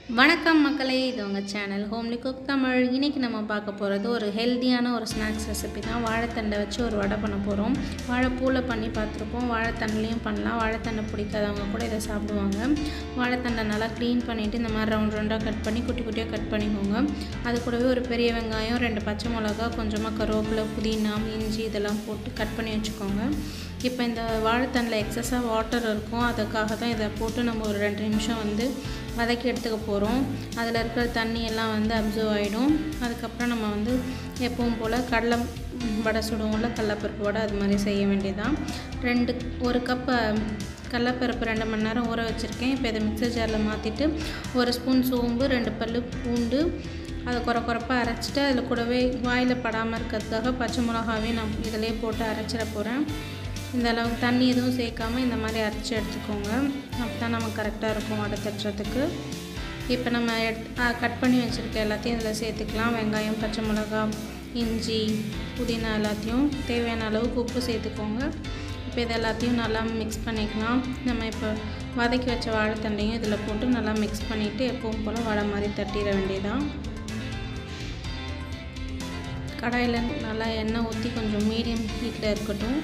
வணக்கம் மக்களே இது உங்கள் சேனல் ஹோம்லி குக் தமிழ் இன்றைக்கி நம்ம பார்க்க போகிறது ஒரு ஹெல்த்தியான ஒரு ஸ்நாக்ஸ் ரெசிபி தான் வாழைத்தண்டை வச்சு ஒரு வடை பண்ண போகிறோம் வாழைப்பூவில் பண்ணி பார்த்துருப்போம் வாழைத்தண்டுலேயும் பண்ணலாம் வாழைத்தண்டை பிடிக்காதவங்க கூட இதை சாப்பிடுவாங்க வாழைத்தண்டை நல்லா க்ளீன் பண்ணிவிட்டு இந்த மாதிரி ரவுண்ட் ரவுண்டாக கட் பண்ணி குட்டி குட்டியாக கட் பண்ணிக்கோங்க அது கூடவே ஒரு பெரிய வெங்காயம் ரெண்டு பச்சை மிளகா கொஞ்சமாக கருவேப்பிலை புதினா இஞ்சி இதெல்லாம் போட்டு கட் பண்ணி வச்சுக்கோங்க இப்போ இந்த வாழைத்தண்டில் எக்ஸஸாக வாட்டர் இருக்கும் அதுக்காக தான் இதை போட்டு நம்ம ஒரு ரெண்டு நிமிஷம் வந்து வதக்கி எடுத்துக்க போகிறோம் அதில் இருக்கிற தண்ணி எல்லாம் வந்து அப்சர்வ் ஆகிடும் அதுக்கப்புறம் நம்ம வந்து எப்பவும் போல் கடலை வடை சுடுவோம்ல கடலப்பருப்பு வடை அது மாதிரி செய்ய வேண்டியதான் ரெண்டு ஒரு கப்பு கடலப்பருப்பு ரெண்டு மணி நேரம் ஊற வச்சுருக்கேன் இப்போ இதை மிக்சர் ஜாரில் மாற்றிட்டு ஒரு ஸ்பூன் சோம்பு ரெண்டு பல் பூண்டு அதை குறை குறைப்பாக அரைச்சிட்டு அதில் கூடவே வாயில் படாமல் இருக்கிறதுக்காக பச்சை மிளகாவையும் நான் இதிலே போட்டு அரைச்சிட போகிறேன் இந்த அளவுக்கு தண்ணி எதுவும் சேர்க்காம இந்த மாதிரி அரைச்சி எடுத்துக்கோங்க அப்போ தான் நமக்கு கரெக்டாக இருக்கும் வடை தட்டுறதுக்கு இப்போ நம்ம எட் கட் பண்ணி வச்சுருக்க எல்லாத்தையும் இதில் சேர்த்துக்கலாம் வெங்காயம் பச்சை மிளகா இஞ்சி புதினா எல்லாத்தையும் தேவையான அளவுக்கு உப்பு சேர்த்துக்கோங்க இப்போ இது எல்லாத்தையும் நல்லா மிக்ஸ் பண்ணிக்கலாம் நம்ம இப்போ வதக்கி வச்ச வாழைத்தண்டையும் இதில் போட்டு நல்லா மிக்ஸ் பண்ணிவிட்டு எப்பவும் போல் வடை மாதிரி தட்டிட வேண்டியதான் கடாயில் நல்லா எண்ணெய் ஊற்றி கொஞ்சம் மீடியம் ஹீட்டில் இருக்கட்டும்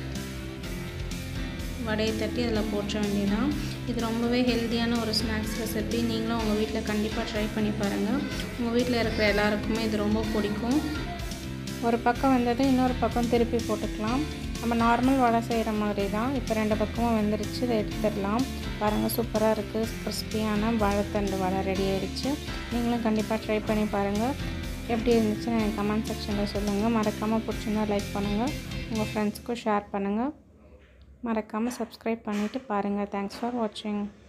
வடையை தட்டி அதில் போட்ட வேண்டியதான் இது ரொம்பவே ஹெல்த்தியான ஒரு ஸ்நாக்ஸ் ரெசிபி நீங்களும் உங்கள் வீட்டில் கண்டிப்பாக ட்ரை பண்ணி பாருங்கள் உங்கள் வீட்டில் இருக்கிற எல்லாருக்குமே இது ரொம்ப பிடிக்கும் ஒரு பக்கம் வந்தது இன்னொரு பக்கம் திருப்பி போட்டுக்கலாம் நம்ம நார்மல் வடை செய்கிற மாதிரி தான் இப்போ ரெண்டு பக்கமும் வெந்துருச்சு இதை எடுத்துடலாம் பாருங்கள் சூப்பராக இருக்குது கிறிஸ்பியான வாழைத்தண்டு வடை ரெடி ஆகிடுச்சு நீங்களும் கண்டிப்பாக ட்ரை பண்ணி பாருங்கள் எப்படி இருந்துச்சுன்னு எனக்கு கமெண்ட் செக்ஷனில் சொல்லுங்கள் மறக்காமல் பிடிச்சிருந்தா லைக் பண்ணுங்கள் உங்கள் ஃப்ரெண்ட்ஸ்க்கும் ஷேர் பண்ணுங்கள் மறக்காமல் சப்ஸ்கிரைப் பண்ணிவிட்டு பாருங்கள் தேங்க்ஸ் ஃபார் வாட்சிங்